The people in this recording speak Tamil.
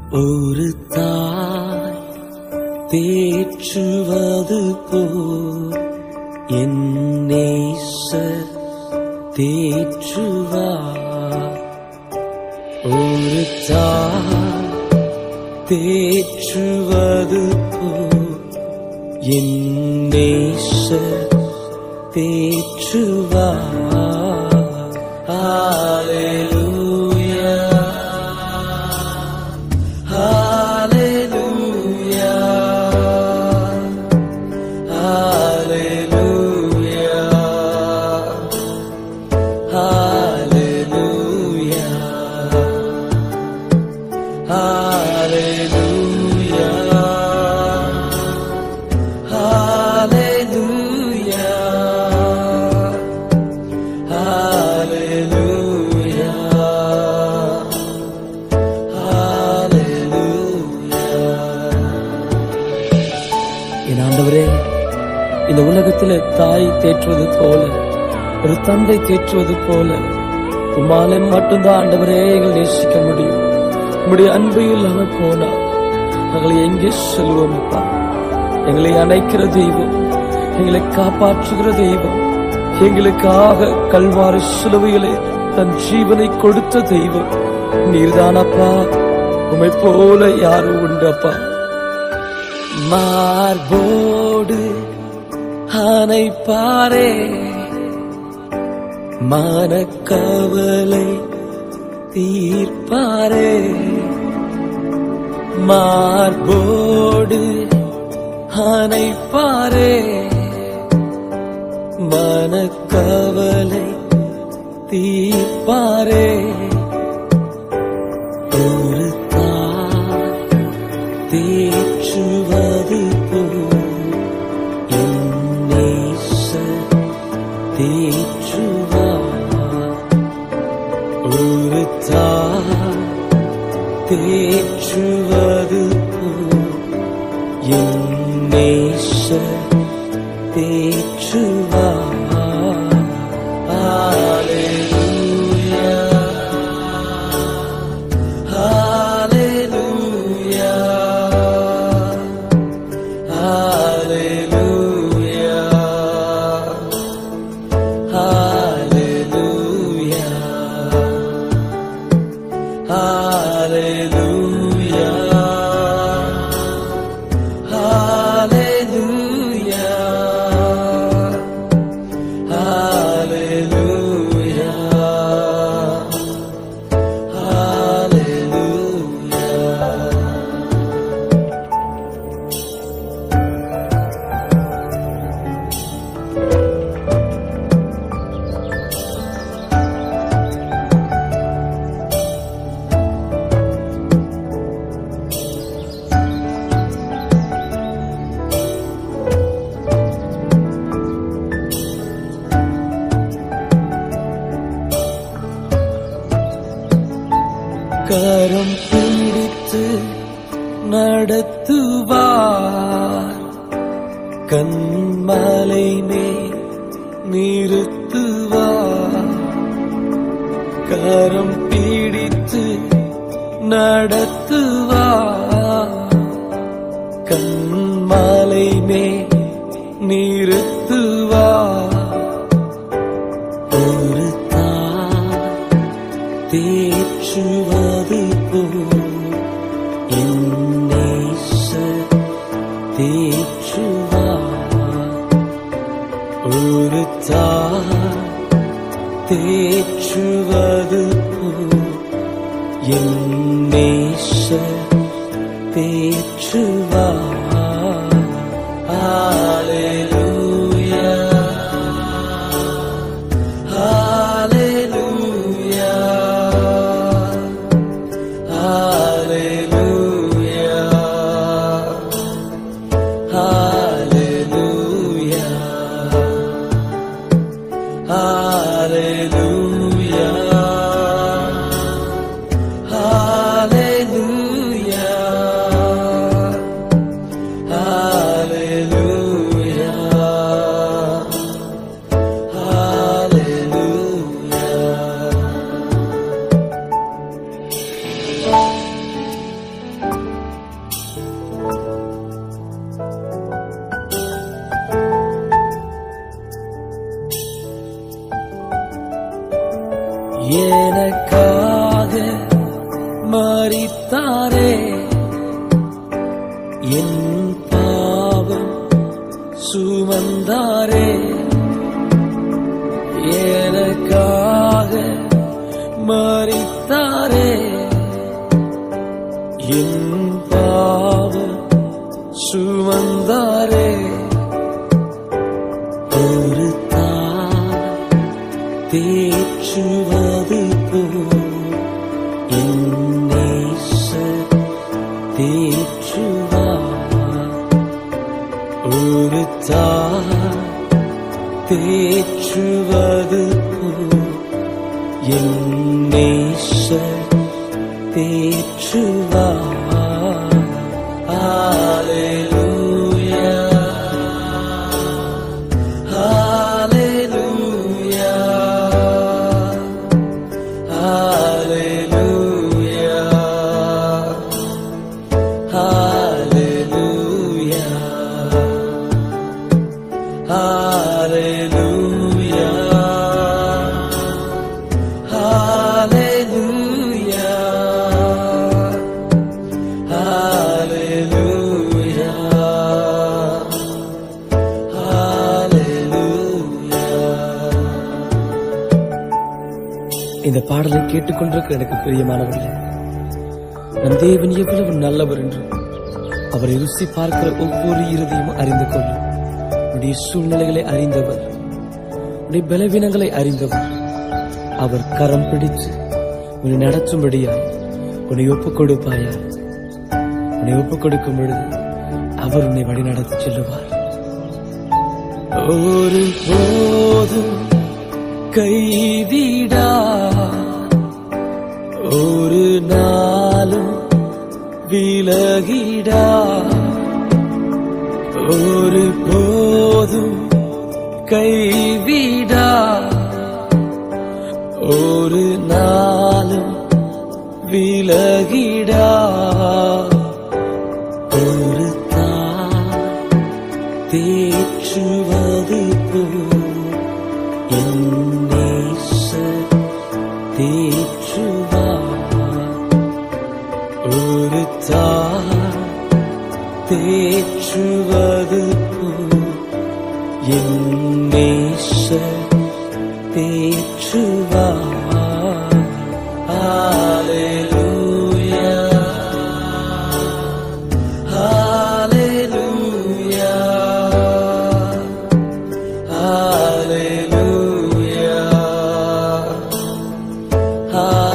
ஒரு தாய் தேற்றுவது போல் என் நேசர் தேற்றுவார் ஒரு தாய் தேற்றுவது போல் என் நேசர் தேற்றுவார் Hallelujah. Hallelujah. Hallelujah. Hallelujah. Hallelujah. Hallelujah. என் ஆண்டவரே இந்த உலகத்திலே தாய் தேற்றுவது போல ஒரு தந்தை தேற்றுவது போல உமாலே மட்டும்தான் ஆண்டவரே எங்களை நேசிக்க முடியும் உம்முடைய அன்பு இல்லாம போனா நாங்கள் எங்கே செல்வோம் அப்பா எங்களை அணைக்கிற தெய்வம் எங்களை காப்பாற்றுகிற தெய்வம் எங்களுக்காக கல்வாரி சிலுவையிலே தன் ஜீவனை கொடுத்த தெய்வம் நீர்தானப்பா உமை போல யாரும் உண்டு அப்பா மார்போடு அணைப்பாரே மனக்கவலை தீர்ப்பாரே மார்போடு அணைப்பாரே மனக்கவலை தீர்ப்பாரே ஒரு தாய் தேற்றுவது போல் என் நேசர் தேற்றுவார் ஒரு தாய் தேற்றுவது போல் என் நேசர் தேற்றுவார் Hallelujah. Hallelujah. Hallelujah. Hallelujah. Hallelujah. Hallelujah. கரம் பிடித்து நடத்துவார் கண்மலை மேல் நிறுத்துவார் கரம் பிடித்து நடத்துவார் கண்மலை மேல் நிறுத்துவார் ஒரு தாய் தேற்றுவது போல் என் நேசர் தேற்றுவார் ஒரு தாய் தேற்றுவது போல் என் நேசர் தேற்றுவார் Hallelujah. Hallelujah. Hallelujah. Hallelujah. எனக்காக மறித்தாரே என் பாவம் சுமந்தாரே எனக்காக மறித்தாரே என் பாவம் சுமந்தாரே ஒரு தாய் தேற்றுவது போல் என் நேசர் தேற்றுவார் ஒரு தாய் தேற்றுவது போல் என் நேசர் தேற்றுவார் Hallelujah. Hallelujah. Hallelujah. Hallelujah. Hallelujah. Hallelujah. Hallelujah. இந்த பாடலை கேட்டுக்கொண்டிருக்கிற எனக்கு பிரியமானவர்களே நம் தேவன் எவ்வளவு நல்லவர் என்று அவரை ருசி பார்க்கிற ஒவ்வொரு இறுதியும் அறிந்து கொள்ளும் உடைய சூழ்நிலைகளை அறிந்தவர் உடைய பலவீனங்களை அறிந்தவர் அவர் கரம் பிடித்து உன்னை நடத்தும்படியாய் உன்னை ஒப்புக் கொடுப்பாயா உன்னை ஒப்புக் கொடுக்கும் பொழுது அவர் உன்னை வழி நடத்தி செல்லுவார் ஒரு போதும் கைவிடா ஒரு நாளும் விலகிடா ஒரு போதும் கைவிடா ஒரு நாளும் விலகிடா ஒரு தாய் தேற்றுவது போல் என் நேசர் தேற்றுவார் ஒரு தாய் தேற்றுவது போல் என் நேசர் தேற்றுவார் Hallelujah. Hallelujah. Hallelujah.